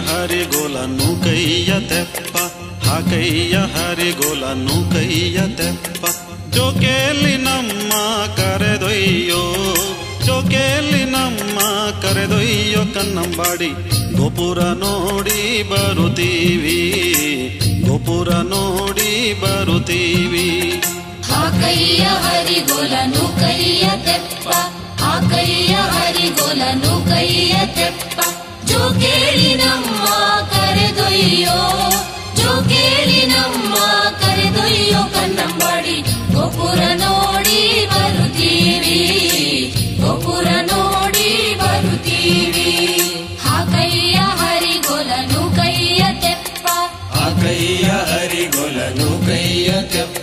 ಹರಿಗೋಲನು ಕೈಯ ತೆಪ್ಪ ಆ ಕೈಯ ಹರಿಗೋಲನು ಕೈಯ ತೆಪ್ಪ ಜೋಕೆಯಲ್ಲಿ ನಮ್ಮ ಕರೆದೊಯ್ಯೋ ಜೋಕೆಯಲ್ಲಿ ನಮ್ಮ ಕರೆದೊಯ್ಯೋ ಕನ್ನಂಬಾಡಿ ಗೋಪುರ ನೋಡಿ ಬರುತ್ತೀವಿ ಗೋಪುರ ನೋಡಿ ಬರುತ್ತೀವಿ ಆ ಕೈಯ ಹರಿಗೋಲನು ಕೈಯ ತೆಪ್ಪ ಆ ಕೈಯ ಹರಿಗೋಲನು ಕೈಯ ತೆಪ್ಪ ಜೋ ಕೇಳಿ ನಮ್ಮ ಕರೆದೊಯ್ಯೋ ಜೋ ಕೇಳಿ ನಮ್ಮ ಕರೆದೊಯ್ಯೋ ಕನ್ನಂಬಾಡಿ ಗೋಪುರ ನೋಡಿ ಬರುತ್ತೀವಿ ಗೋಪುರ ನೋಡಿ ಬರುತ್ತೀವಿ ಆ ಕೈಯ ಹರಿಗೋಲನು ಕೈಯ ತೆಪ್ಪ ಆ ಕೈಯ ಹರಿಗೊಲನು ಕೈಯ ತೆಪ್ಪ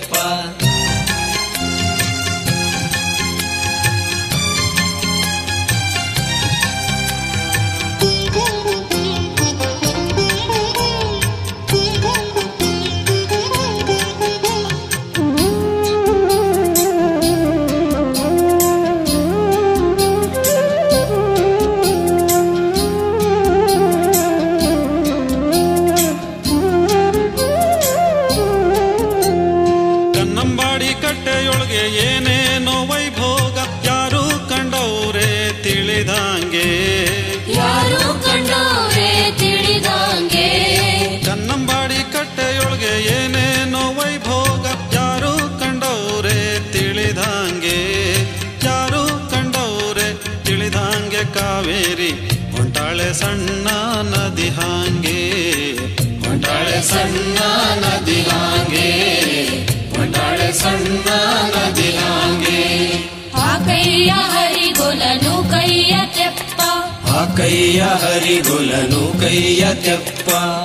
ಕನ್ನಂಬಾಡಿ ಕಟ್ಟೆಯೊಳಗೆ ಏನೇನೋ ವೈಭೋಗ ಯಾರು ಕಂಡವ್ರೆ ತಿಳಿದಂಗೆ ಯಾರು ಕಂಡೋರೆ ತಿಳಿದಂಗೆ ಕನ್ನಂಬಾಡಿ ಕಟ್ಟೆಯೊಳಗೆ ಏನೇನೋ ವೈಭೋಗ ಯಾರು ಕಂಡವ್ರೆ ತಿಳಿದಂಗೆ ಯಾರು ಕಂಡವ್ರೆ ತಿಳಿದಂಗೆ ಕಾವೇರಿ ಹೊಂಟಾಳೆ ಸಣ್ಣ ನದಿ ಹಾಂಗೆ ಹೊಂಟಾಳೆ ಸಣ್ಣ ನದಿ ಹಾಂಗೆ ಹೊಂಟಾಳೆ ಸಣ್ಣ ನದಿ ಹಾಂಗೆ ಆ ಕೈಯ ಹರಿಗೊಲನು ಕೈಯ ತೆಪ್ಪ ಆ ಕೈಯ ಹರಿಗೊಲನು ಕೈಯ ತೆಪ್ಪ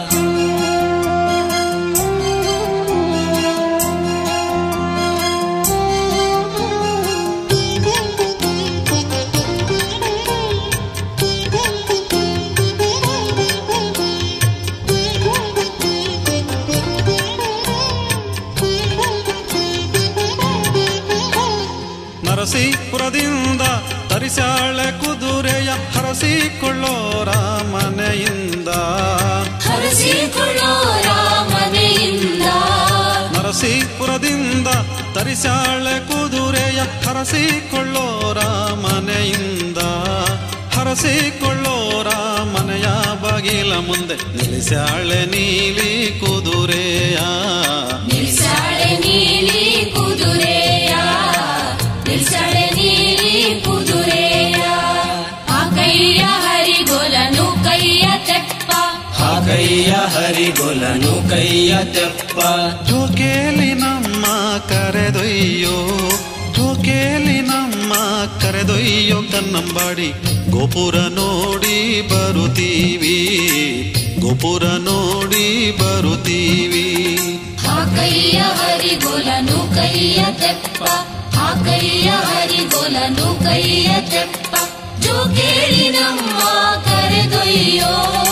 ನರಸೀಪುರದಿಂದ ತರಿಸಾಳೆ ಕುದುರೆಯ ಹರಸಿಕೊಳ್ಳೋರ ಮನೆಯಿಂದ ಹರಸಿಕೊಳ್ಳೋ ರಾಮನೆಯಿಂದ ನರಸೀಪುರದಿಂದ ತರಿಸಾಳೆ ಕುದುರೆಯ ಹರಸಿಕೊಳ್ಳೋರ ಮನೆಯಿಂದ ಹರಸಿಕೊಳ್ಳೋರ ಮನೆಯ ಬಾಗಿಲ ಮುಂದೆ ನಿಲ್ಲಿಸಾಳೆ ನೀಲಿ ಕುದುರೆಯ ನಿಲ್ಸಾಳೆ ನೀಲಿ ಕುದುರೆಯ ನಿಲ್ಸಾಳೆ ನೀಲಿ ಕುದುರೆಯ ಆ ಕೈಯ ಹರಿಗೊಲನು ಕೈಯ ತೆಪ್ಪ ಆ ಕೈಯ ಹರಿಗೊಲನು ಕೈಯ ತೆಪ್ಪ ಜೋಕೇಲಿ ನಮ್ಮ ಕರೆದೊಯ್ಯೋ ಜೋಕೇಲಿ ನಮ್ಮ ಕರೆದೊಯ್ಯೋ ಕನ್ನಂಬಾಡಿ ಗೋಪುರ ನೋಡಿ ಬರುತ್ತೀವಿ ಗೋಪುರ ನೋಡಿ ಬರುತ್ತೀವಿ ಆ ಕೈಯ ಹರಿಗೊಲನು ಕೈಯ ತೆಪ್ಪ ಆ ಕೈಯ ಹರಿಗೊಲನು ಕೈಯ ತೆಪ್ಪ ಜೋ ಕೇಳಿ ನಮ್ಮ ಕರೆದೊಯ್ಯೋ